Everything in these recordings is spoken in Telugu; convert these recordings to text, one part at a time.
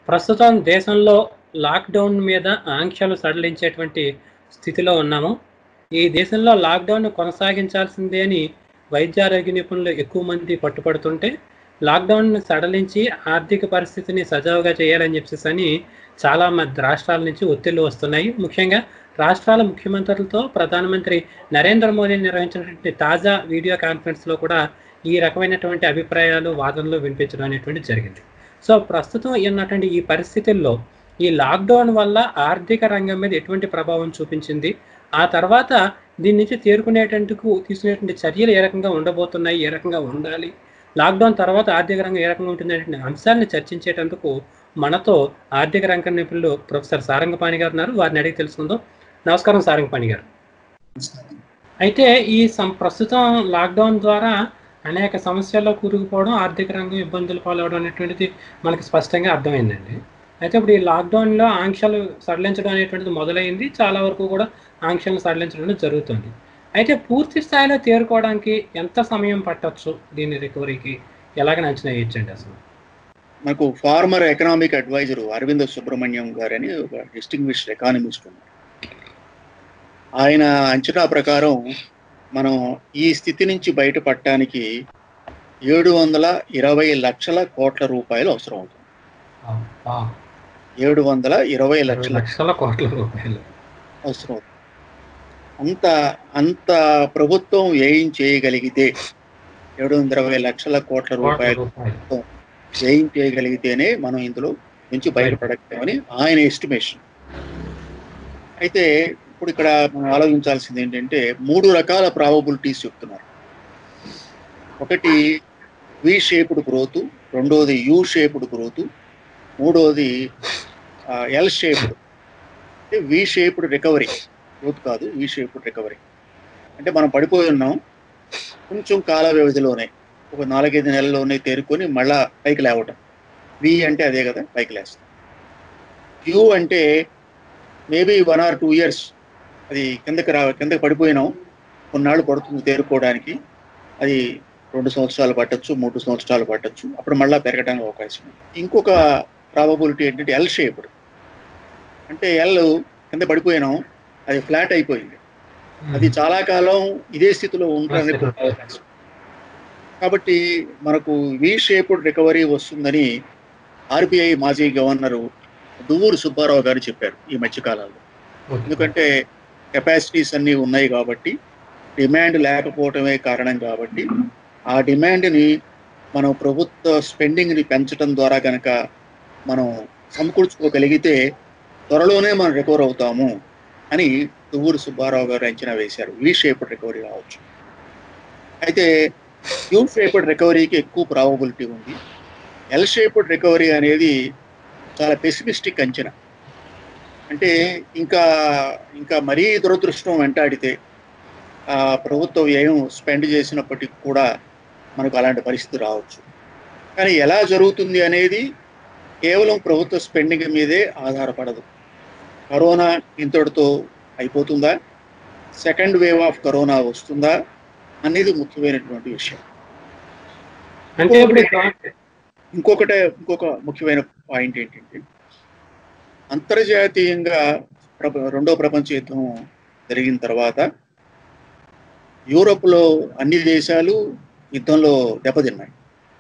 ప్రస్తుతం దేశంలో లాక్డౌన్ మీద ఆంక్షలు సడలించేటువంటి స్థితిలో ఉన్నాము ఈ దేశంలో లాక్డౌన్ కొనసాగించాల్సిందే అని వైద్యారోగ్య నిపుణులు ఎక్కువ మంది పట్టుపడుతుంటే లాక్డౌన్ సడలించి ఆర్థిక పరిస్థితిని సజావుగా చేయాలని చెప్పేసి అని చాలా మంది రాష్ట్రాల నుంచి ఒత్తిళ్లు వస్తున్నాయి ముఖ్యంగా రాష్ట్రాల ముఖ్యమంత్రులతో ప్రధానమంత్రి నరేంద్ర మోదీ నిర్వహించినటువంటి తాజా వీడియో కాన్ఫరెన్స్లో కూడా ఈ రకమైనటువంటి అభిప్రాయాలు వాదనలు వినిపించడం అనేటువంటి జరిగింది సో ప్రస్తుతం ఉన్నటువంటి ఈ పరిస్థితుల్లో ఈ లాక్డౌన్ వల్ల ఆర్థిక రంగం మీద ఎటువంటి ప్రభావం చూపించింది ఆ తర్వాత దీని నుంచి తేరుకునేటందుకు తీసుకునేటువంటి చర్యలు ఏ రకంగా ఉండబోతున్నాయి ఏ రకంగా ఉండాలి లాక్డౌన్ తర్వాత ఆర్థిక రంగం ఏ రకంగా ఉంటుంది అనేటువంటి అంశాలను చర్చించేటందుకు మనతో ఆర్థిక రంగ నిపుణులు ప్రొఫెసర్ సారంగపాణి గారు ఉన్నారు వారిని అడిగి తెలుసుకుందాం నమస్కారం సారంగపాణి గారు అయితే ఈ సం ప్రస్తుతం లాక్డౌన్ ద్వారా అనేక సమస్యల్లో కూరుకుపోవడం ఆర్థిక రంగం ఇబ్బందులు పాలవడం అనేటువంటిది మనకి స్పష్టంగా అర్థమైందండి అయితే ఇప్పుడు ఈ లాక్డౌన్లో ఆంక్షలు సడలించడం అనేటువంటిది మొదలైంది చాలా వరకు కూడా ఆంక్షలను సడలించడం అనేది జరుగుతుంది అయితే పూర్తి స్థాయిలో తేరుకోవడానికి ఎంత సమయం పట్టొచ్చు దీని రికవరీకి ఎలాగ అంచనా వేయచ్చండి అసలు నాకు former economic advisor Arvind Subramanian గారని ఒక డిస్టింగ్విష్డ్ ఎకానమిస్ట్ ఉన్నారు ఆయన అంచనా ప్రకారం మనం ఈ స్థితి నుంచి బయటపడటానికి ఏడు వందల ఇరవై లక్షల కోట్ల రూపాయలు అవసరం అవుతుంది అబ్బా, ఏడు వందల ఇరవై ఇరవై లక్షల లక్షల కోట్ల రూపాయలు అవసరం అవుతుంది అంత అంత ప్రభుత్వం ఏం చేయగలిగితే ఏడు వందల ఇరవై లక్షల కోట్ల కోట్ల రూపాయలు రూపాయలు ఏం చేయగలిగితేనే మనం ఇందులో నుంచి బయటపడగలమని ఆయన ఎస్టిమేషన్ అయితే ఇప్పుడు ఇక్కడ మనం ఆలోచించాల్సింది ఏంటంటే మూడు రకాల ప్రాబబిలిటీస్ చెప్తున్నారు ఒకటి వి షేప్డ్ గ్రోత్ రెండోది యూ షేప్డ్ గ్రోత్ మూడోది ఎల్ షేప్డ్ అంటే వి షేప్డ్ రికవరీ గ్రోత్ కాదు వి షేప్డ్ రికవరీ అంటే మనం పడిపోయి ఉన్నాం కొంచెం కాల వ్యవధిలోనే ఒక నాలుగైదు నెలల్లోనే తేరుకొని మళ్ళా పైకి లేవటం వి అంటే అదే కదా పైకి లేస్తాం యూ అంటే maybe one or two years అది కిందకి రా కిందకి పడిపోయినాం కొన్నాళ్ళు పడుతుంది తేరుకోవడానికి అది రెండు సంవత్సరాలు పట్టొచ్చు మూడు సంవత్సరాలు పట్టొచ్చు అప్పుడు మళ్ళీ పెరగడానికి అవకాశం ఉంది ఇంకొక ప్రాబబిలిటీ ఏంటంటే ఎల్ షేప్డ్ అంటే ఎల్ కింద పడిపోయినాం అది ఫ్లాట్ అయిపోయింది అది చాలా కాలం ఇదే స్థితిలో ఉంటుంది అవకాశం కాబట్టి మనకు వి షేప్డ్ రికవరీ వస్తుందని ఆర్బీఐ మాజీ గవర్నరు దువ్వూరు సుబ్బారావు గారు చెప్పారు ఈ మధ్యకాలంలో ఎందుకంటే కెపాసిటీస్ అన్నీ ఉన్నాయి కాబట్టి డిమాండ్ లేకపోవటమే కారణం కాబట్టి ఆ డిమాండ్ని మనం ప్రభుత్వ స్పెండింగ్ని పెంచడం ద్వారా కనుక మనం సమకూర్చుకోగలిగితే త్వరలోనే మనం రికవర్ అవుతాము అని దువ్వూరు సుబ్బారావు గారు అంచనా వేశారు వి షేప్డ్ రికవరీ రావచ్చు అయితే యూ షేప్డ్ రికవరీకి ఎక్కువ ప్రాబబిలిటీ ఉంది ఎల్ షేప్డ్ రికవరీ అనేది చాలా పెసిమిస్టిక్ అంచనా అంటే ఇంకా ఇంకా మరీ దురదృష్టం వెంటాడితే ఆ ప్రభుత్వ వ్యయం స్పెండ్ చేసినప్పటికి కూడా మనకు అలాంటి పరిస్థితి రావచ్చు కానీ ఎలా జరుగుతుంది అనేది కేవలం ప్రభుత్వ స్పెండింగ్ మీదే ఆధారపడదు కరోనా ఇంతటితో అయిపోతుందా సెకండ్ వేవ్ ఆఫ్ కరోనా వస్తుందా అనేది ముఖ్యమైనటువంటి విషయం అంటే ఇప్పుడు ఈ ఇంకొకటే ఇంకొక ముఖ్యమైన పాయింట్ ఏంటంటే అంతర్జాతీయంగా ప్రప రెండో ప్రపంచ యుద్ధం జరిగిన తర్వాత యూరోప్లో అన్ని దేశాలు యుద్ధంలో దెబ్బతిన్నాయి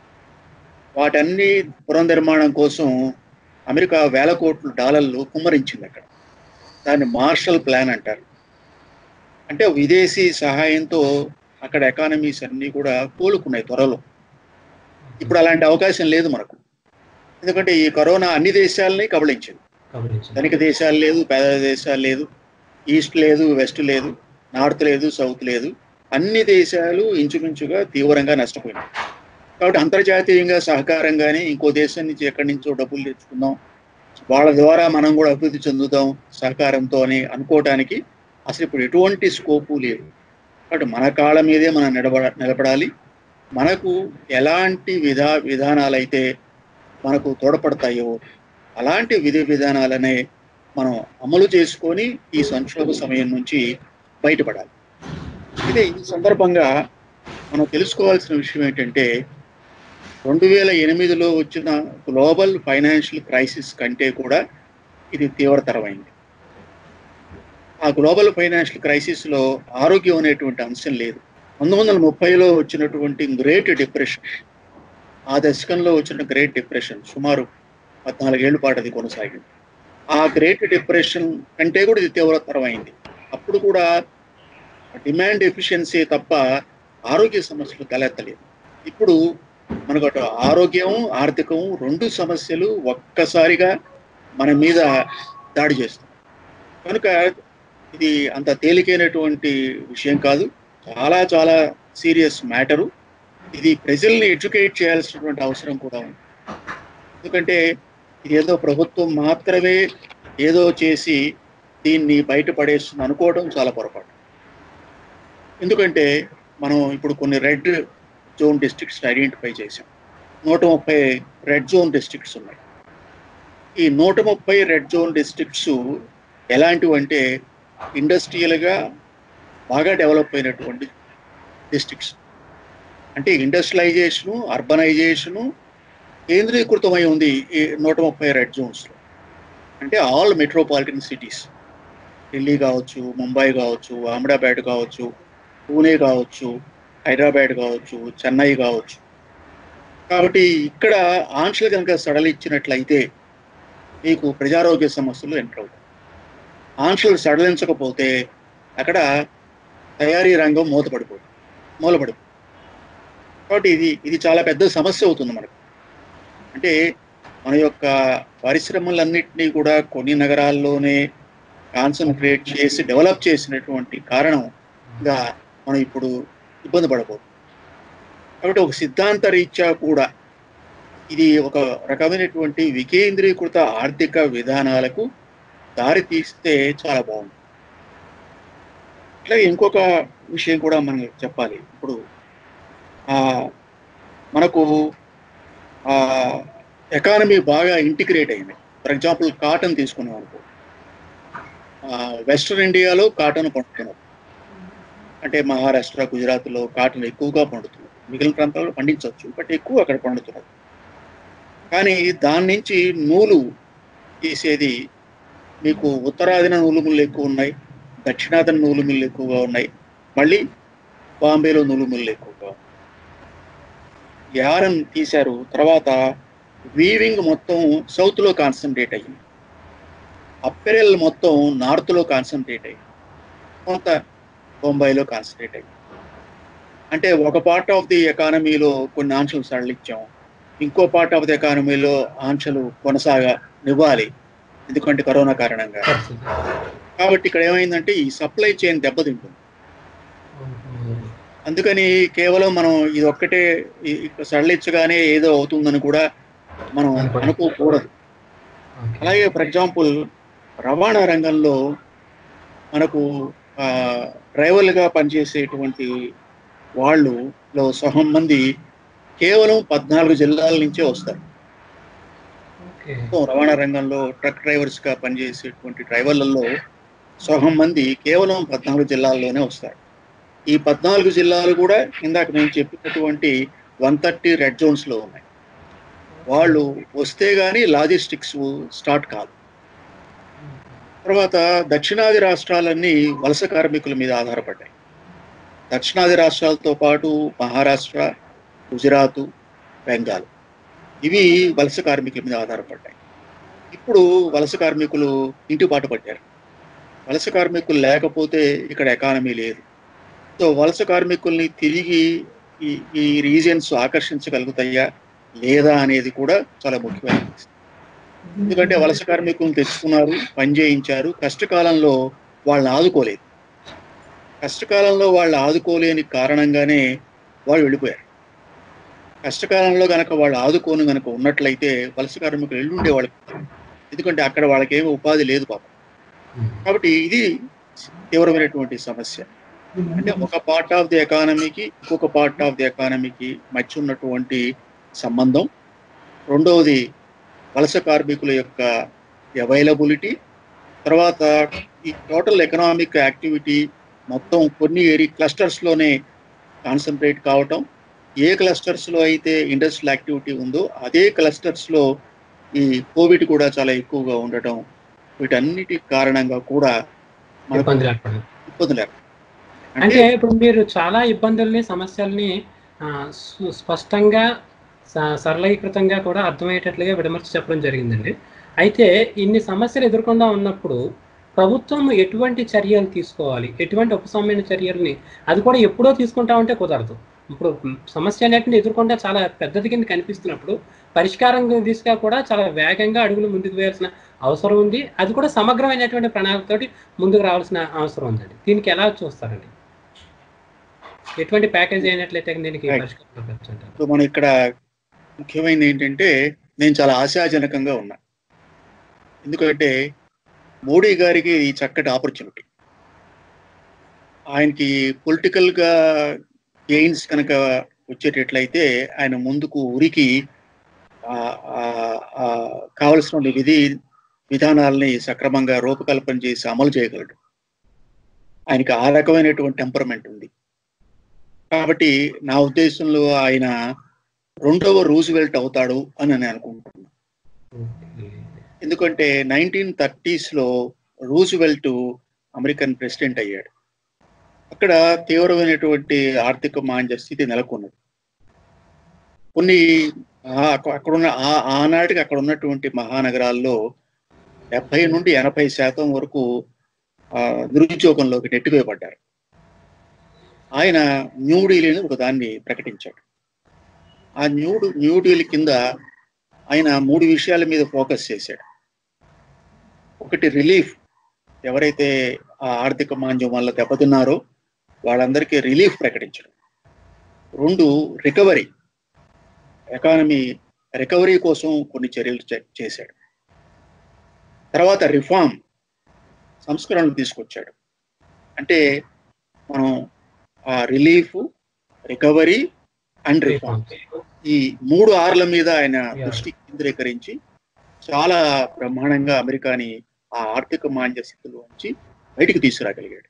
వాటన్ని పునర్నిర్మాణం కోసం అమెరికా వేల కోట్ల డాలర్లు కుమ్మరించింది అక్కడ దాన్ని మార్షల్ ప్లాన్ అంటారు అంటే విదేశీ సహాయంతో అక్కడ ఎకానమీస్ అన్నీ కూడా కోలుకున్నాయి త్వరలో ఇప్పుడు అలాంటి అవకాశం లేదు మనకు ఎందుకంటే ఈ కరోనా అన్ని దేశాలని కబళించింది గమనించండి. ధనిక దేశాలు లేదు పేద దేశాలు లేదు ఈస్ట్ లేదు వెస్ట్ లేదు నార్త్ లేదు సౌత్ లేదు అన్ని దేశాలు ఇంచుమించుగా తీవ్రంగా నష్టపోయినాయి కాబట్టి అంతర్జాతీయంగా సహకారంగానే ఇంకో దేశం నుంచి ఎక్కడి నుంచో డబ్బులు తెచ్చుకుందాం వాళ్ళ ద్వారా మనం కూడా అభివృద్ధి చెందుతాం సహకారంతో అని అనుకోవటానికి అసలు ఇప్పుడు ఎటువంటి స్కోపు లేదు కాబట్టి మన కాళ్ళ మీదే మనం నిలబడ నిలబడాలి మనకు ఎలాంటి విధా విధానాలైతే మనకు తోడ్పడతాయో అలాంటి విధి విధానాలనే మనం అమలు చేసుకొని ఈ సంక్షోభ సమయం నుంచి బయటపడాలి అయితే ఈ సందర్భంగా మనం తెలుసుకోవాల్సిన విషయం ఏంటంటే రెండు వేల ఎనిమిదిలో వచ్చిన గ్లోబల్ ఫైనాన్షియల్ క్రైసిస్ కంటే కూడా ఇది తీవ్రతరమైంది ఆ గ్లోబల్ ఫైనాన్షియల్ క్రైసిస్లో ఆరోగ్యం అనేటువంటి అంశం లేదు పంతొమ్మిది వందల ముప్పైలో వచ్చినటువంటి గ్రేట్ డిప్రెషన్ ఆ దశకంలో వచ్చిన గ్రేట్ డిప్రెషన్ సుమారు పద్నాలుగేళ్ల పాటు అది కొనసాగింది ఆ గ్రేట్ డిప్రెషన్ కంటే కూడా ఇది తీవ్రతరమైంది అప్పుడు కూడా డిమాండ్ ఎఫిషియన్సీ తప్ప ఆరోగ్య సమస్యలు తలెత్తలేదు ఇప్పుడు మనకు అటు ఆరోగ్యం ఆర్థికం రెండు సమస్యలు ఒక్కసారిగా మన మీద దాడి చేస్తాయి కనుక ఇది అంత తేలికైనటువంటి విషయం కాదు చాలా చాలా సీరియస్ మ్యాటరు ఇది ప్రజల్ని ఎడ్యుకేట్ చేయాల్సినటువంటి అవసరం కూడా ఉంది ఎందుకంటే ఇది ఏదో ప్రభుత్వం మాత్రమే ఏదో చేసి దీన్ని బయటపడేస్తుంది అనుకోవడం చాలా పొరపాటు ఎందుకంటే మనం ఇప్పుడు కొన్ని రెడ్ జోన్ డిస్ట్రిక్ట్స్ ఐడెంటిఫై చేసాం నూట ముప్పై రెడ్ జోన్ డిస్ట్రిక్ట్స్ ఉన్నాయి ఈ నూట ముప్పై రెడ్ జోన్ డిస్ట్రిక్ట్స్ ఎలాంటివి అంటే ఇండస్ట్రియల్గా బాగా డెవలప్ అయినటువంటి డిస్ట్రిక్ట్స్ అంటే ఇండస్ట్రియలైజేషను అర్బనైజేషను కేంద్రీకృతమై ఉంది ఈ నూట ముప్పై రెడ్ జోన్స్లో అంటే ఆల్ మెట్రోపాలిటన్ సిటీస్ ఢిల్లీ కావచ్చు ముంబై కావచ్చు అహ్మదాబాద్ కావచ్చు పూణే కావచ్చు హైదరాబాద్ కావచ్చు చెన్నై కావచ్చు కాబట్టి ఇక్కడ ఆంక్షలు కనుక సడలిచ్చినట్లయితే మీకు ప్రజారోగ్య సమస్యలు ఎంటర్ అవుతాయి ఆంక్షలు సడలించకపోతే అక్కడ తయారీ రంగం మూతపడిపోతుంది మూలపడిపోతుంది కాబట్టి ఇది ఇది చాలా పెద్ద సమస్య అవుతుంది మనకు అంటే మన యొక్క పరిశ్రమలన్నింటినీ కూడా కొన్ని నగరాల్లోనే కాన్సన్ట్రేట్ చేసి డెవలప్ చేసినటువంటి కారణంగా మనం ఇప్పుడు ఇబ్బంది పడబోతుంది కాబట్టి ఒక సిద్ధాంత రీత్యా కూడా ఇది ఒక రకమైనటువంటి వికేంద్రీకృత ఆర్థిక విధానాలకు దారి తీస్తే చాలా బాగుంది అట్లాగే ఇంకొక విషయం కూడా మనం చెప్పాలి ఇప్పుడు మనకు ఎకానమీ బాగా ఇంటిగ్రేట్ అయింది ఫర్ ఎగ్జాంపుల్ కాటన్ తీసుకున్నాం అనుకో వెస్ట్రన్ ఇండియాలో కాటన్ పండుతున్నారు అంటే మహారాష్ట్ర గుజరాత్లో కాటన్ ఎక్కువగా పండుతుంది మిగిలిన ప్రాంతాల్లో పండించవచ్చు బట్ ఎక్కువ అక్కడ పండుతున్నారు కానీ దాని నుంచి నూలు తీసేది మీకు ఉత్తరాదిన నూలు మిల్లు ఎక్కువ ఉన్నాయి దక్షిణాదిన నూలు మిల్లు ఎక్కువగా ఉన్నాయి మళ్ళీ బాంబేలో నూలు మిల్లు ఎక్కువగా యారం తీశారు తర్వాత వీవింగ్ మొత్తం సౌత్లో కాన్సన్ట్రేట్ అయ్యింది అప్పెరల్ మొత్తం నార్త్లో కాన్సన్ట్రేట్ అయ్యింది కొంత బొంబాయిలో కాన్సన్ట్రేట్ అయ్యింది అంటే ఒక పార్ట్ ఆఫ్ ది ఎకానమీలో కొన్ని ఆంక్షలు సడలిచ్చాం ఇంకో పార్ట్ ఆఫ్ ది ఎకానమీలో ఆంక్షలు కొనసాగనివ్వాలి ఎందుకంటే కరోనా కారణంగా కాబట్టి ఇక్కడ ఏమైందంటే ఈ సప్లై చైన్ దెబ్బతింటుంది అందుకని కేవలం మనం ఇది ఒక్కటే సడలించగానే ఏదో అవుతుందని కూడా మనం అనుకోకూడదు అలాగే ఫర్ ఎగ్జాంపుల్ రవాణా రంగంలో మనకు డ్రైవర్లుగా పనిచేసేటువంటి వాళ్ళులో సహం మంది కేవలం పద్నాలుగు జిల్లాల నుంచే వస్తారు రవాణా రంగంలో ట్రక్ డ్రైవర్స్గా పనిచేసేటువంటి డ్రైవర్లలో సహం మంది కేవలం పద్నాలుగు జిల్లాల్లోనే వస్తారు ఈ పద్నాలుగు జిల్లాలు కూడా ఇందాక నేను చెప్పినటువంటి వన్ థర్టీ రెడ్ జోన్స్లో ఉన్నాయి వాళ్ళు వస్తే కానీ లాజిస్టిక్స్ స్టార్ట్ కాదు తర్వాత దక్షిణాది రాష్ట్రాలన్నీ వలస కార్మికుల మీద ఆధారపడ్డాయి దక్షిణాది రాష్ట్రాలతో పాటు మహారాష్ట్ర గుజరాత్ బెంగాల్ ఇవి వలస కార్మికుల మీద ఆధారపడ్డాయి ఇప్పుడు వలస కార్మికులు ఇంటి బాట పట్టారు వలస కార్మికులు లేకపోతే ఇక్కడ ఎకానమీ లేదు సో వలస కార్మికుల్ని తిరిగి ఈ ఈ రీజియన్స్ ఆకర్షించగలుగుతాయా లేదా అనేది కూడా చాలా ముఖ్యమైన ఎందుకంటే వలస కార్మికులను తెచ్చుకున్నారు పని చేయించారు కష్టకాలంలో వాళ్ళని ఆదుకోలేదు కష్టకాలంలో వాళ్ళు ఆదుకోలేని కారణంగానే వాళ్ళు వెళ్ళిపోయారు కష్టకాలంలో గనక వాళ్ళు ఆదుకోని గనక ఉన్నట్లయితే వలస కార్మికులు వెళ్ళుండే వాళ్ళకి ఎందుకంటే అక్కడ వాళ్ళకి ఏమి ఉపాధి లేదు పాపం కాబట్టి ఇది తీవ్రమైనటువంటి సమస్య అంటే ఒక పార్ట్ ఆఫ్ ది ఎకానమీకి ఇంకొక పార్ట్ ఆఫ్ ది ఎకానమీకి మధ్య ఉన్నటువంటి సంబంధం రెండవది వలస కార్మికుల యొక్క అవైలబిలిటీ తర్వాత ఈ టోటల్ ఎకనామిక్ యాక్టివిటీ మొత్తం కొన్ని ఏరి క్లస్టర్స్లోనే కాన్సన్ట్రేట్ కావటం ఏ క్లస్టర్స్ లో అయితే ఇండస్ట్రియల్ యాక్టివిటీ ఉందో అదే క్లస్టర్స్ లో ఈ కోవిడ్ కూడా చాలా ఎక్కువగా ఉండటం వీటన్నిటి కారణంగా కూడా మనకు ఇబ్బందులు ఏర్పడింది ఇబ్బందులు ఏర్పడతాయి. అంటే ఇప్పుడు మీరు చాలా ఇబ్బందుల్ని సమస్యల్ని ఆ, సు- స్పష్టంగా స- సరళీకృతంగా కూడా అర్థమయ్యేటట్లుగా విడమర్చి చెప్పడం జరిగిందండి అయితే ఇన్ని సమస్యలు ఎదుర్కొండా ఉన్నప్పుడు ప్రభుత్వం ఎటువంటి చర్యలు తీసుకోవాలి ఎటువంటి ఉపశమన చర్యల్ని అది కూడా ఎప్పుడో తీసుకుంటా ఉంటే కుదరదు ఇప్పుడు సమస్య అనేటువంటి ఎదుర్కొంటే చాలా పెద్దది కింద కనిపిస్తున్నప్పుడు పరిష్కారం దిశగా కూడా చాలా వేగంగా అడుగులు ముందుకు వేయాల్సిన అవసరం ఉంది అది కూడా సమగ్రమైనటువంటి ప్రణాళికతోటి ముందుకు రావాల్సిన అవసరం ఉందండి దీనికి ఎలా చూస్తారండి ఎటువంటి ప్యాకేజ్ అయినట్లయితే దీనికి Right. పరిష్కారం చూపించంటారు సో మనం ఇక్కడ ముఖ్యమైనది ఏంటంటే నేను చాలా ఆశాజనకంగా ఉన్నా ఎందుకంటే మోడీ గారికి ఈ చక్కటి ఆపర్చునిటీ ఆయనకి పొలిటికల్ గా గెయిన్స్ కనుక వచ్చేటట్లయితే ఆయన ముందుకు ఉరికి ఆ- ఆ- ఆ కావలసిన విధి విధానాలని సక్రమంగా రూపకల్పన చేసి అమలు చేయగలడు ఆయనకి ఆ రకమైనటువంటి టెంపర్మెంట్ ఉంది కాబట్టి నా ఉద్దేశంలో ఆయన రెండవ రూజ్వెల్ట్ అవుతాడు అని నేను అనుకుంటున్నాను ఎందుకంటే నైన్టీన్ థర్టీస్ లో రూజ్వెల్ట్ అమెరికన్ ప్రెసిడెంట్ అయ్యాడు అక్కడ తీవ్రమైనటువంటి ఆర్థిక మాంద్య స్థితి నెలకొన్నది కొన్ని ఆ- అక్కడ ఉన్న ఆ- ఆనాటికి అక్కడ ఉన్నటువంటి మహానగరాల్లో డెబ్బై నుండి ఎనభై శాతం వరకు ఆ, నిరుద్యోగంలోకి నెట్టివేయబడ్డారు ఆయన న్యూఢిల్లీని ఒక దాన్ని ప్రకటించాడు ఆ న్యూ న్యూఢిల్లీ కింద ఆయన మూడు విషయాల మీద ఫోకస్ చేశాడు ఒకటి రిలీఫ్ ఎవరైతే ఆ ఆర్థిక మాంద్యం వల్ల దెబ్బతిన్నారో వాళ్ళందరికీ రిలీఫ్ ప్రకటించడం రెండు రికవరీ ఎకానమీ రికవరీ కోసం కొన్ని చర్యలు చే- చేశాడు తర్వాత రిఫార్మ్ సంస్కరణలు తీసుకొచ్చాడు అంటే మనం ఆ రిలీఫ్ రికవరీ అండ్ రిఫార్మ్ ఈ మూడు ఆర్ల మీద ఆయన Yeah. దృష్టి కేంద్రీకరించి చాలా బ్రహ్మాండంగా అమెరికాని ఆ ఆర్థిక మాంద్య స్థితిలో నుంచి బయటికి తీసుకురాగలిగాడు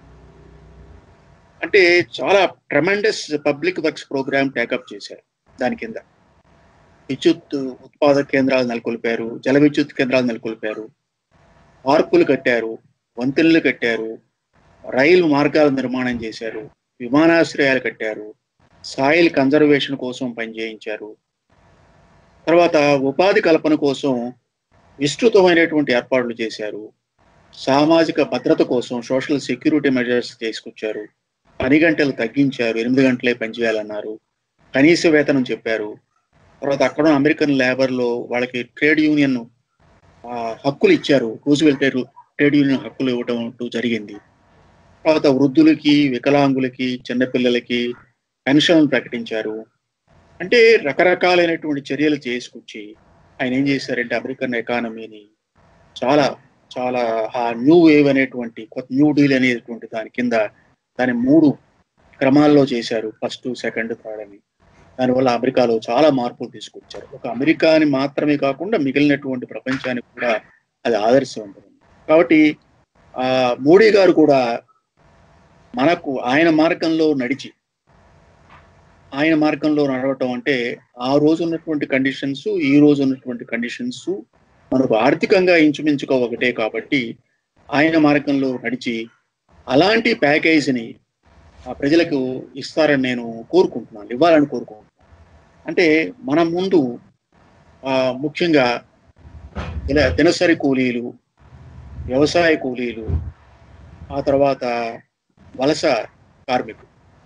అంటే చాలా tremendous public works program take up చేశారు దాని కింద విద్యుత్ ఉత్పాదక కేంద్రాలు నెలకొల్పారు జల విద్యుత్ కేంద్రాలు నెలకొల్పారు పార్కులు కట్టారు వంతెనలు కట్టారు రైలు మార్గాల నిర్మాణం చేశారు విమానాశ్రయాలు కట్టారు సాయిల్ కన్జర్వేషన్ కోసం పనిచేయించారు తర్వాత ఉపాధి కల్పన కోసం విస్తృతమైనటువంటి ఏర్పాట్లు చేశారు సామాజిక భద్రత కోసం సోషల్ సెక్యూరిటీ మెజర్స్ తీసుకొచ్చారు పని గంటలు తగ్గించారు ఎనిమిది గంటలే పనిచేయాలన్నారు కనీస వేతనం చెప్పారు తర్వాత అక్కడ ఉన్న అమెరికన్ లేబర్ లో వాళ్ళకి ట్రేడ్ యూనియన్ ఆ, హక్కులు ఇచ్చారు రూజ్వెల్ట్ ట్రేడ్ యూనియన్ హక్కులు ఇవ్వడం అంటూ జరిగింది తర్వాత వృద్ధులకి వికలాంగులకి చిన్నపిల్లలకి పెన్షన్ ప్రకటించారు అంటే రకరకాలైనటువంటి చర్యలు చేసుకొచ్చి ఆయన ఏం చేశారంటే అమెరికన్ ఎకానమీని చాలా చాలా ఆ న్యూ వేవ్ అనేటువంటి కొత్త న్యూ డీల్ అనేటువంటి దాని కింద దాని మూడు క్రమాల్లో చేశారు ఫస్ట్ సెకండ్ థర్డ్ అని దానివల్ల అమెరికాలో చాలా మార్పులు తీసుకొచ్చారు ఒక అమెరికాని మాత్రమే కాకుండా మిగిలినటువంటి ప్రపంచానికి కూడా అది ఆదర్శవంతమైంది కాబట్టి ఆ మోడీ గారు కూడా మనకు ఆయన మార్గంలో నడిచి ఆయన మార్గంలో నడవటం అంటే ఆ రోజు ఉన్నటువంటి కండిషన్స్ ఈ రోజు ఉన్నటువంటి కండిషన్స్ మనకు ఆర్థికంగా ఇంచుమించుగా ఒకటే కాబట్టి ఆయన మార్గంలో నడిచి అలాంటి ప్యాకేజీని ఆ ప్రజలకు ఇస్తారని నేను కోరుకుంటున్నాను ఇవ్వాలని కోరుకుంటున్నాను అంటే మన ముందు ఆ, ముఖ్యంగా దిన దినసరి కూలీలు వ్యవసాయ కూలీలు ఆ తర్వాత వలస కార్మికులు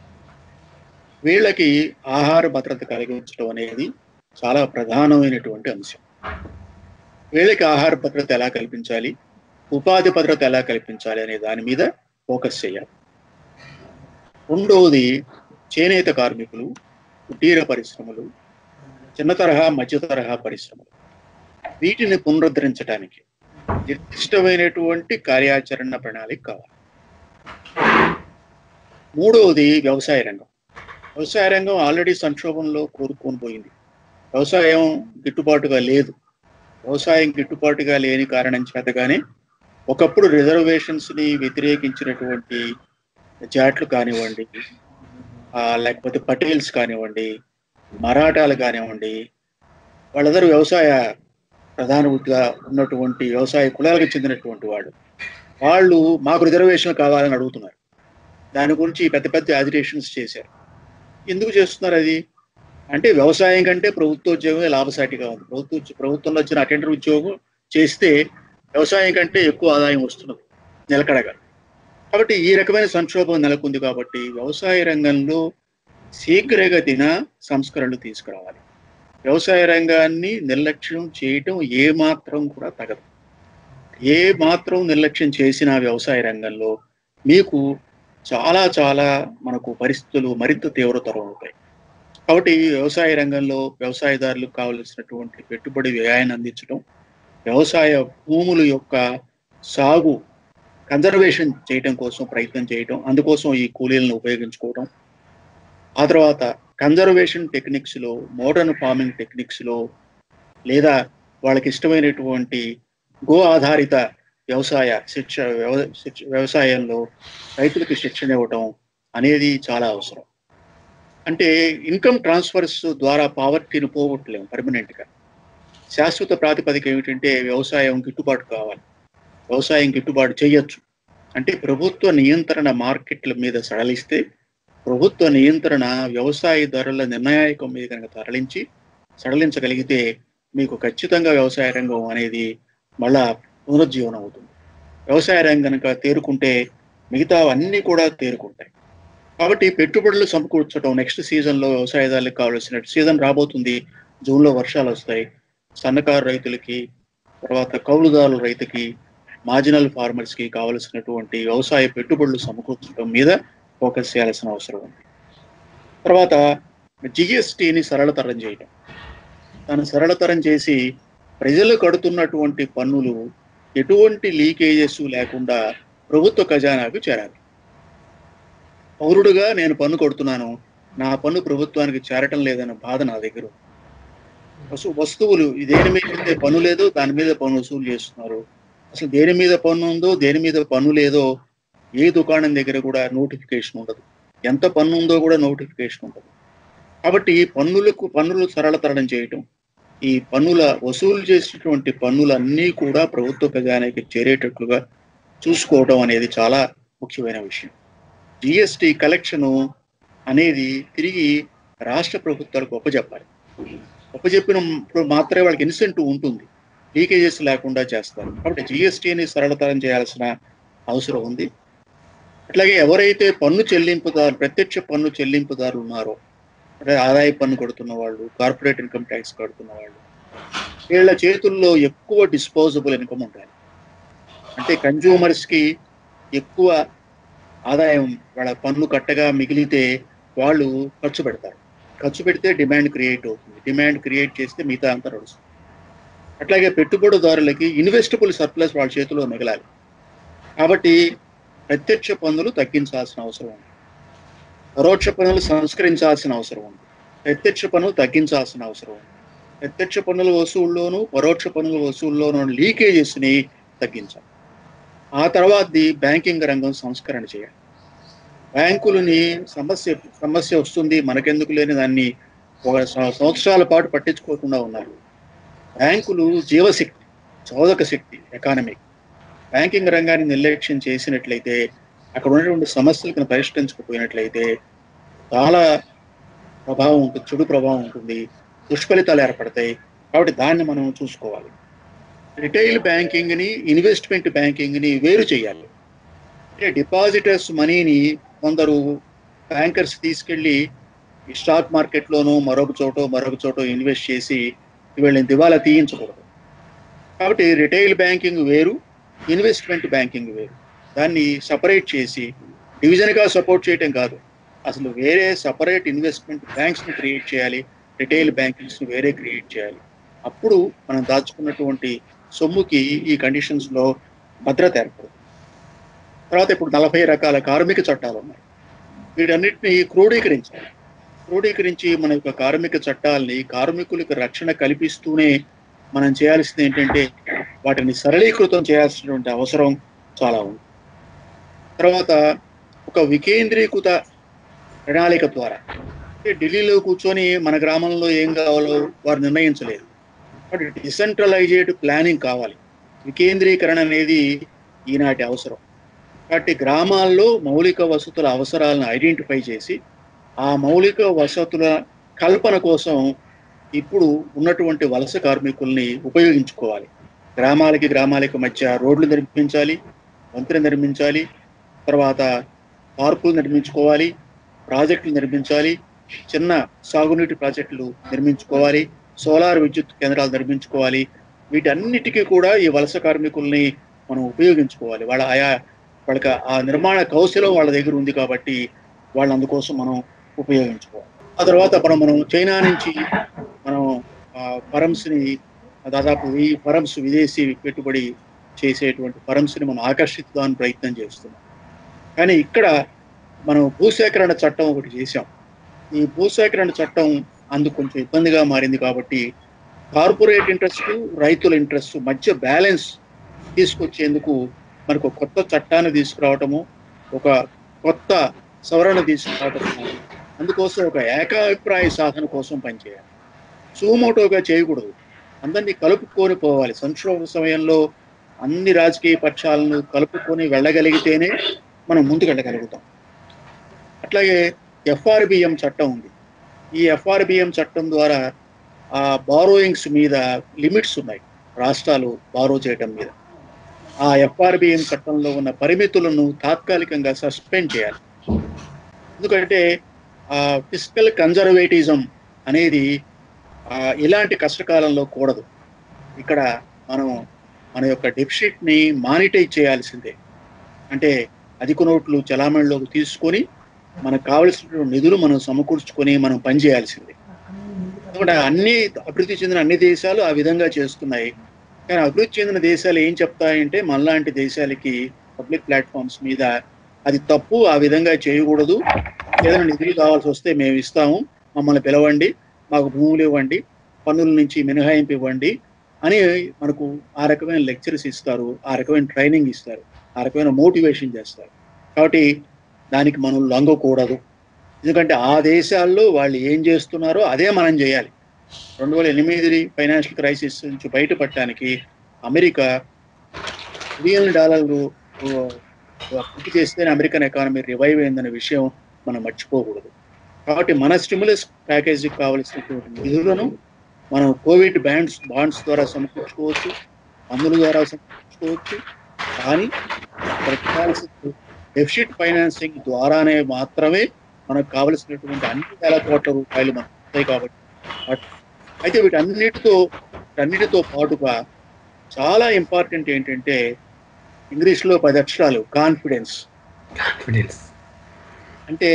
వీళ్ళకి ఆహార భద్రత కలిగించడం అనేది చాలా ప్రధానమైనటువంటి అంశం వీళ్ళకి ఆహార భద్రత ఎలా కల్పించాలి ఉపాధి భద్రత ఎలా కల్పించాలి అనే దాని మీద ఫోకస్ చేయాలి రెండవది చేనేత కార్మికులు కుటీర పరిశ్రమలు చిన్న తరహా మధ్య తరహా పరిశ్రమలు వీటిని పునరుద్ధరించడానికి నిర్దిష్టమైనటువంటి కార్యాచరణ ప్రణాళిక కావాలి మూడవది వ్యవసాయ రంగం వ్యవసాయ రంగం ఆల్రెడీ సంక్షోభంలో కోరుకొని పోయింది వ్యవసాయం గిట్టుబాటుగా లేదు వ్యవసాయం గిట్టుబాటుగా లేని కారణం చేతగానే ఒకప్పుడు రిజర్వేషన్స్ ని వ్యతిరేకించినటువంటి జాట్లు కానివ్వండి ఆ, లేకపోతే పటేల్స్ కానివ్వండి మరాఠాలు కానివ్వండి వాళ్ళందరూ వ్యవసాయ ప్రధాన వృత్తిగా ఉన్నటువంటి వ్యవసాయ కులాలకు చెందినటువంటి వాళ్ళు వాళ్ళు మాకు రిజర్వేషన్లు కావాలని అడుగుతున్నారు దాని గురించి పెద్ద పెద్ద అజిటేషన్స్ చేశారు ఎందుకు చేస్తున్నారు అది అంటే వ్యవసాయం కంటే ప్రభుత్వ ఉద్యోగమే లాభసాటిగా ఉంది ప్రభుత్వ ఉద్య- ప్రభుత్వంలో వచ్చిన అటెండర్ ఉద్యోగం చేస్తే వ్యవసాయం కంటే ఎక్కువ ఆదాయం వస్తున్నది నిలకడగా కాబట్టి ఈ రకమైన సంక్షోభం నెలకొంది కాబట్టి వ్యవసాయ రంగంలో శీఘ్రగతిన సంస్కరణలు తీసుకురావాలి వ్యవసాయ రంగాన్ని నిర్లక్ష్యం చేయటం ఏ మాత్రం కూడా తగదు ఏ మాత్రం నిర్లక్ష్యం చేసినా వ్యవసాయ రంగంలో మీకు చాలా చాలా మనకు పరిస్థితులు మరింత తీవ్రతరం అవుతాయి కాబట్టి వ్యవసాయ రంగంలో వ్యవసాయదారులకు కావలసినటువంటి పెట్టుబడి వ్యయాన్ని అందించడం వ్యవసాయ భూముల యొక్క సాగు కన్జర్వేషన్ చేయడం కోసం ప్రయత్నం చేయడం అందుకోసం ఈ కూలీలను ఉపయోగించుకోవడం ఆ తర్వాత కన్జర్వేషన్ టెక్నిక్స్ లో మోడర్న్ ఫార్మింగ్ టెక్నిక్స్ లో లేదా వాళ్ళకి ఇష్టమైనటువంటి గో ఆధారిత వ్యవసాయ శిక్ష వ్యవ- శిక్ష- వ్యవసాయంలో రైతులకు శిక్షణ ఇవ్వటం అనేది చాలా అవసరం అంటే ఇన్కమ్ ట్రాన్స్ఫర్స్ ద్వారా పావర్టీని పోగొట్టలేము పర్మనెంట్ గా శాశ్వత ప్రాతిపదిక ఏమిటంటే వ్యవసాయం గిట్టుబాటు కావాలి వ్యవసాయం గిట్టుబాటు చేయొచ్చు అంటే ప్రభుత్వ నియంత్రణ మార్కెట్ల మీద సడలిస్తే ప్రభుత్వ నియంత్రణ వ్యవసాయ ధరల నిర్ణయాయకం మీద కనుక తరలించి సడలించగలిగితే మీకు ఖచ్చితంగా వ్యవసాయ రంగం అనేది మళ్ళా పునరుజ్జీవనం అవుతుంది వ్యవసాయ రంగం కనుక తేరుకుంటే మిగతా అన్నీ కూడా తేరుకుంటాయి కాబట్టి పెట్టుబడులు సమకూర్చడం నెక్స్ట్ సీజన్ లో వ్యవసాయదారులకు కావాల్సిన సీజన్ రాబోతుంది జూన్ లో వర్షాలు వస్తాయి సన్నకారు రైతులకి తర్వాత కౌలుదారుల రైతుకి మార్జినల్ ఫార్మర్స్ కి కావలసినటువంటి వ్యవసాయ పెట్టుబడులు సమకూర్చడం మీద ఫోకస్ చేయాల్సిన అవసరం ఉంది తర్వాత జిఎస్టిని సరళతరం చేయటం దాన్ని సరళతరం చేసి ప్రజలు కడుతున్నటువంటి పన్నులు ఎటువంటి లీకేజెస్ లేకుండా ప్రభుత్వ ఖజానాకు చేరాలి పౌరుడుగా నేను పన్ను కొడుతున్నాను నా పన్ను ప్రభుత్వానికి చేరటం లేదన్న బాధ నా దగ్గర ఉంది. వస్తు వస్తువులు దేని మీద అయితే పన్ను లేదో దాని మీద పన్ను వసూలు చేస్తున్నారు అసలు దేని మీద పన్ను ఉందో దేని మీద పన్ను లేదో ఏ దుకాణం దగ్గర కూడా నోటిఫికేషన్ ఉండదు ఎంత పన్ను ఉందో కూడా నోటిఫికేషన్ ఉండదు కాబట్టి పన్నులకు పన్నులు సరళతరం చేయటం ఈ పన్నుల వసూలు చేసినటువంటి పన్నులన్నీ కూడా ప్రభుత్వ ఖజానాకి చేరేటట్లుగా చూసుకోవడం అనేది చాలా ముఖ్యమైన విషయం జిఎస్టి కలెక్షన్ అనేది తిరిగి రాష్ట్ర ప్రభుత్వాలకు ఒప్పజెప్పాలి ఒప్పజెప్పినప్పుడు మాత్రమే వాళ్ళకి ఇన్సెంటివ్ ఉంటుంది లీకేజెస్ లేకుండా చేస్తారు కాబట్టి జిఎస్టీని సరళతరం చేయాల్సిన అవసరం ఉంది అట్లాగే ఎవరైతే పన్ను చెల్లింపుదారు ప్రత్యక్ష పన్ను చెల్లింపుదారులు ఉన్నారో అంటే ఆదాయ పన్ను కడుతున్న వాళ్ళు కార్పొరేట్ ఇన్కమ్ ట్యాక్స్ కడుతున్న వాళ్ళు వీళ్ళ చేతుల్లో ఎక్కువ డిస్పోజబుల్ ఇన్కమ్ ఉండాలి అంటే కన్జ్యూమర్స్ కి ఎక్కువ ఆదాయం వాళ్ళ పన్ను కట్టగా మిగిలితే వాళ్ళు ఖర్చు పెడతారు ఖర్చు పెడితే డిమాండ్ క్రియేట్ అవుతుంది డిమాండ్ క్రియేట్ చేస్తే మిగతా అంతా నడుస్తుంది అట్లాగే పెట్టుబడిదారులకి ఇన్వెస్టబుల్ సర్ప్లస్ వాళ్ళ చేతిలో మిగలాలి కాబట్టి ప్రత్యక్ష పన్నులు తగ్గించాల్సిన అవసరం ఉంది పరోక్ష పన్నులు సంస్కరించాల్సిన అవసరం ఉంది ప్రత్యక్ష పన్నులు తగ్గించాల్సిన అవసరం ఉంది ప్రత్యక్ష పన్నుల వసూల్లోనూ పరోక్ష పన్నుల వసూల్లోనూ లీకేజెస్ ని తగ్గించాలి ఆ తర్వాతది బ్యాంకింగ్ రంగం సంస్కరణ చేయాలి బ్యాంకులని సమస్య సమస్య వస్తుంది మనకెందుకు లేని దాన్ని ఒక సం- సంవత్సరాల పాటు పట్టించుకోకుండా ఉన్నారు బ్యాంకులు జీవశక్తి చోదక శక్తి ఎకానమీ బ్యాంకింగ్ రంగాన్ని నిర్లక్ష్యం చేసినట్లయితే అక్కడ ఉన్నటువంటి సమస్యలను పరిష్కరించకపోయినట్లయితే చాలా ప్రభావం ఉంటుంది చెడు ప్రభావం ఉంటుంది దుష్ఫలితాలు ఏర్పడతాయి కాబట్టి దాన్ని మనం చూసుకోవాలి రిటైల్ బ్యాంకింగ్ ని ఇన్వెస్ట్మెంట్ బ్యాంకింగ్ ని వేరు చేయాలి అంటే డిపాజిటర్స్ మనీని కొందరు బ్యాంకర్స్ తీసుకెళ్లి ఈ స్టాక్ మార్కెట్ లోనో మరొక చోటో మరొక చోటో ఇన్వెస్ట్ చేసి వీళ్ళని దివాలా తీయించకూడదు కాబట్టి రిటైల్ బ్యాంకింగ్ వేరు ఇన్వెస్ట్మెంట్ బ్యాంకింగ్ వేరు దాన్ని సపరేట్ చేసి డివిజన్ గా సపోర్ట్ చేయటం కాదు అసలు వేరే సపరేట్ ఇన్వెస్ట్మెంట్ బ్యాంక్స్ ని క్రియేట్ చేయాలి రిటైల్ బ్యాంకింగ్స్ ని వేరే క్రియేట్ చేయాలి అప్పుడు మనం దాచుకున్నటువంటి సొమ్ముకి ఈ కండిషన్స్ లో భద్రత ఏర్పడుతుంది తర్వాత ఇప్పుడు నలభై రకాల కార్మిక చట్టాలు ఉన్నాయి వీటన్నిటిని క్రోడీకరించాలి క్రోడీకరించి మన యొక్క కార్మిక చట్టాలని కార్మికులకు రక్షణ కల్పిస్తూనే మనం చేయాల్సింది ఏంటంటే వాటిని సరళీకృతం చేయాల్సినటువంటి అవసరం చాలా ఉంది తర్వాత ఒక వికేంద్రీకృత ప్రణాళిక ద్వారా అంటే ఢిల్లీలో కూర్చొని మన గ్రామంలో ఏం కావాలో వారు నిర్ణయించలేదు బట్ డిసెంట్రలైజేడ్ ప్లానింగ్ కావాలి వికేంద్రీకరణ అనేది ఈనాటి అవసరం కాబట్టి గ్రామాల్లో మౌలిక వసతుల అవసరాలను ఐడెంటిఫై చేసి ఆ మౌలిక వసతుల కల్పన కోసం ఇప్పుడు ఉన్నటువంటి వలస కార్మికుల్ని ఉపయోగించుకోవాలి గ్రామాలకి గ్రామాలకి మధ్య రోడ్లు నిర్మించాలి వంతెన నిర్మించాలి తర్వాత పార్కులు నిర్మించుకోవాలి ప్రాజెక్టులు నిర్మించాలి చిన్న సాగునీటి ప్రాజెక్టులు నిర్మించుకోవాలి సోలార్ విద్యుత్ కేంద్రాలు నిర్మించుకోవాలి వీటన్నిటికీ కూడా ఈ వలస కార్మికుల్ని మనం ఉపయోగించుకోవాలి వాళ్ళ ఆయా వాళ్ళకి ఆ నిర్మాణ కౌశలం వాళ్ళ దగ్గర ఉంది కాబట్టి వాళ్ళ అందుకోసం మనం ఉపయోగించుకోవాలి ఆ తర్వాత మనం మనం చైనా నుంచి మనం ఫరమ్స్ని దాదాపు ఈ ఫరమ్స్ విదేశీ పెట్టుబడి చేసేటువంటి ఫరమ్స్ని మనం ఆకర్షిద్దామని ప్రయత్నం చేస్తున్నాం కానీ ఇక్కడ మనం భూసేకరణ చట్టం ఒకటి చేశాం ఈ భూసేకరణ చట్టం అందుకు కొంచెం ఇబ్బందిగా మారింది కాబట్టి కార్పొరేట్ ఇంట్రెస్ట్ రైతుల ఇంట్రెస్ట్ మధ్య బ్యాలెన్స్ తీసుకొచ్చేందుకు మనకు ఒక కొత్త చట్టాన్ని తీసుకురావటము ఒక కొత్త సవరణ తీసుకురావటము అందుకోసం ఒక ఏకాభిప్రాయ సాధన కోసం పనిచేయాలి సుమోటోగా చేయకూడదు అందరినీ కలుపుకొని పోవాలి సంక్షోభ సమయంలో అన్ని రాజకీయ పక్షాలను కలుపుకొని వెళ్ళగలిగితేనే మనం ముందుకు వెళ్ళగలుగుతాం అట్లాగే ఎఫ్ఆర్బిఎం చట్టం ఉంది ఈ ఎఫ్ఆర్బిఎం చట్టం ద్వారా ఆ బారోయింగ్స్ మీద లిమిట్స్ ఉన్నాయి రాష్ట్రాలు బారో చేయడం మీద ఆ ఎఫ్ఆర్బిఎం చట్టంలో ఉన్న పరిమితులను తాత్కాలికంగా సస్పెండ్ చేయాలి ఎందుకంటే ఫిజికల్ కన్జర్వేటిజం అనేది ఆ, ఇలాంటి కష్టకాలంలో కూడదు ఇక్కడ మనం మన యొక్క డెఫిసిట్ని మానిటైజ్ చేయాల్సిందే అంటే అధిక నోట్లు చలామణిలోకి తీసుకొని మనకు కావలసిన నిధులు మనం సమకూర్చుకొని మనం పనిచేయాల్సిందే ఎందుకంటే అన్ని అభివృద్ధి చెందిన అన్ని దేశాలు ఆ విధంగా చేస్తున్నాయి కానీ అభివృద్ధి చెందిన దేశాలు ఏం చెప్తాయంటే మనలాంటి దేశాలకి పబ్లిక్ ప్లాట్ఫామ్స్ మీద అది తప్పు ఆ విధంగా చేయకూడదు ఏదైనా నిధులు కావాల్సి వస్తే మేము ఇస్తాము మమ్మల్ని పిలవండి మాకు భూములు ఇవ్వండి పన్నుల నుంచి మినహాయింపు ఇవ్వండి అని మనకు ఆ రకమైన లెక్చర్స్ ఇస్తారు ఆ రకమైన ట్రైనింగ్ ఇస్తారు ఆ రకమైన మోటివేషన్ చేస్తారు కాబట్టి దానికి మనం లొంగకూడదు ఎందుకంటే ఆ దేశాల్లో వాళ్ళు ఏం చేస్తున్నారో అదే మనం చేయాలి రెండు వేల ఎనిమిది ఫైనాన్షియల్ క్రైసిస్ నుంచి బయటపడటానికి అమెరికా బిలియన్ డాలర్లు పూర్తి చేస్తేనే అమెరికన్ ఎకానమీ రివైవ్ అయిందనే విషయం మనం మర్చిపోకూడదు కాబట్టి మన స్టిమ్యులస్ ప్యాకేజీకి కావలసినటువంటి నిధులను మనం కోవిడ్ బ్యాండ్స్ బాండ్స్ ద్వారా సమకూర్చుకోవచ్చు మందుల ద్వారా సమకూర్చుకోవచ్చు కానీ డెఫిసిట్ ఫైనాన్సింగ్ ద్వారానే మాత్రమే మనకు కావలసినటువంటి అన్ని వేల కోట్ల రూపాయలు మనకు వస్తాయి కాబట్టి అట్- అయితే వీటన్నిటితో వీటన్నిటితో పాటుగా చాలా ఇంపార్టెంట్ ఏంటంటే ఇంగ్లీష్లో పది అక్షరాలు కాన్ఫిడెన్స్ కాన్ఫిడెన్స్ అంటే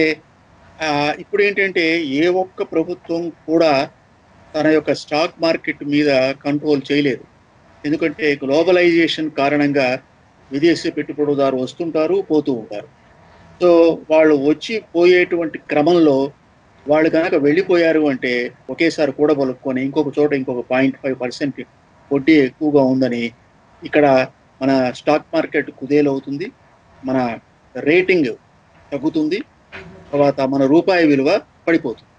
ఆ, ఇప్పుడు ఏంటంటే ఏ ఒక్క ప్రభుత్వం కూడా తన యొక్క స్టాక్ మార్కెట్ మీద కంట్రోల్ చేయలేదు ఎందుకంటే గ్లోబలైజేషన్ కారణంగా విదేశీ పెట్టుబడిదారు వస్తుంటారు పోతూ ఉంటారు సో వాళ్ళు వచ్చి పోయేటువంటి క్రమంలో వాళ్ళు కనుక వెళ్ళిపోయారు అంటే ఒకేసారి కూడబలుక్కొని ఇంకొక చోట ఇంకొక పాయింట్ ఫైవ్ పర్సెంట్ వడ్డీ ఎక్కువగా ఉందని ఇక్కడ మన స్టాక్ మార్కెట్ కుదేలవుతుంది మన రేటింగ్ తగ్గుతుంది తర్వాత మన రూపాయి విలువ పడిపోతుంది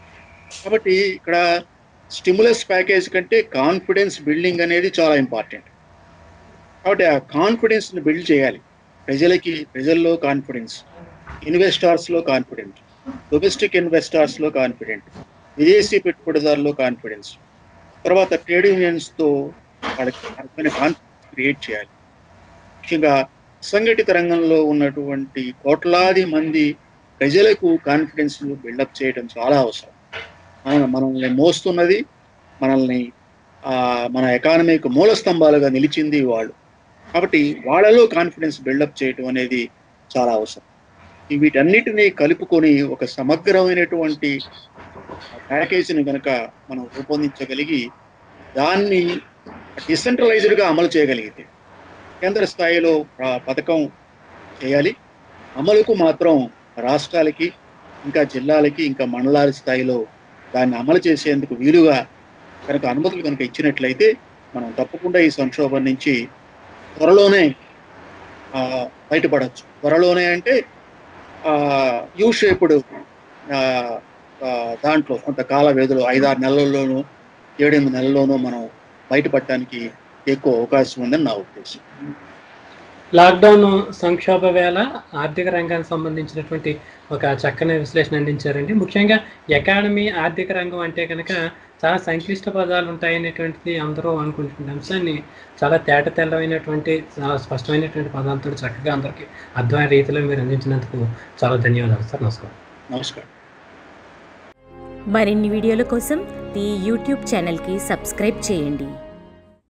కాబట్టి ఇక్కడ స్టిములస్ ప్యాకేజ్ కంటే కాన్ఫిడెన్స్ బిల్డింగ్ అనేది చాలా ఇంపార్టెంట్ కాబట్టి ఆ కాన్ఫిడెన్స్ని బిల్డ్ చేయాలి ప్రజలకి ప్రజల్లో కాన్ఫిడెన్స్ ఇన్వెస్టార్స్లో కాన్ఫిడెంట్ డొమెస్టిక్ ఇన్వెస్టార్స్లో కాన్ఫిడెంట్ విదేశీ పెట్టుబడిదారుల్లో కాన్ఫిడెన్స్ తర్వాత ట్రేడ్ యూనియన్స్తో వాళ్ళకి అర్థమైన కాన్ఫిడెన్స్ క్రియేట్ చేయాలి ముఖ్యంగా అసంఘటిత రంగంలో ఉన్నటువంటి కోట్లాది మంది ప్రజలకు కాన్ఫిడెన్స్ బిల్డప్ చేయడం చాలా అవసరం మన మనల్ని మోస్తున్నది మనల్ని ఆ, మన ఎకానమీకి మూల స్తంభాలుగా నిలిచింది వాళ్ళు కాబట్టి వాళ్ళలో కాన్ఫిడెన్స్ బిల్డప్ చేయడం అనేది చాలా అవసరం ఈ వీటన్నిటినీ కలుపుకొని ఒక సమగ్రమైనటువంటి ప్యాకేజీని కనుక మనం రూపొందించగలిగి దాన్ని డిసెంట్రలైజ్డ్గా అమలు చేయగలిగితే కేంద్ర స్థాయిలో ఆ పథకం చేయాలి అమలుకు మాత్రం రాష్ట్రాలకి ఇంకా జిల్లాలకి ఇంకా మండలాల స్థాయిలో దాన్ని అమలు చేసేందుకు వీలుగా కనుక అనుమతులు కనుక ఇచ్చినట్లయితే మనం తప్పకుండా ఈ సంక్షోభం నుంచి త్వరలోనే ఆ, బయటపడవచ్చు త్వరలోనే అంటే యూ షేప్డ్ ఆ, ఆ, దాంట్లో కొంత కాల వ్యవధిలో ఐదారు నెలల్లోనూ ఏడెనిమిది నెలల్లోనూ మనం బయటపడటానికి ఎక్కువ అవకాశం ఉందని నా ఉద్దేశం లాక్డౌన్ సంక్షోభ వేళ ఆర్థిక రంగానికి సంబంధించినటువంటి ఒక చక్కని విశ్లేషణ అందించారండి ముఖ్యంగా ఎకానమీ ఆర్థిక రంగం అంటే కనుక చాలా సంక్లిష్ట పదాలు ఉంటాయనేటువంటిది అందరూ అనుకుంటున్న అంశాన్ని చాలా తేట తెల్లమైనటువంటి చాలా స్పష్టమైనటువంటి పదాలతో చక్కగా అందరికీ అర్థమైన రీతిలో మీరు అందించినందుకు చాలా ధన్యవాదాలు సార్ నమస్కారం నమస్కారం మరిన్ని వీడియోల కోసం ఈ యూట్యూబ్ ఛానల్కి సబ్స్క్రైబ్ చేయండి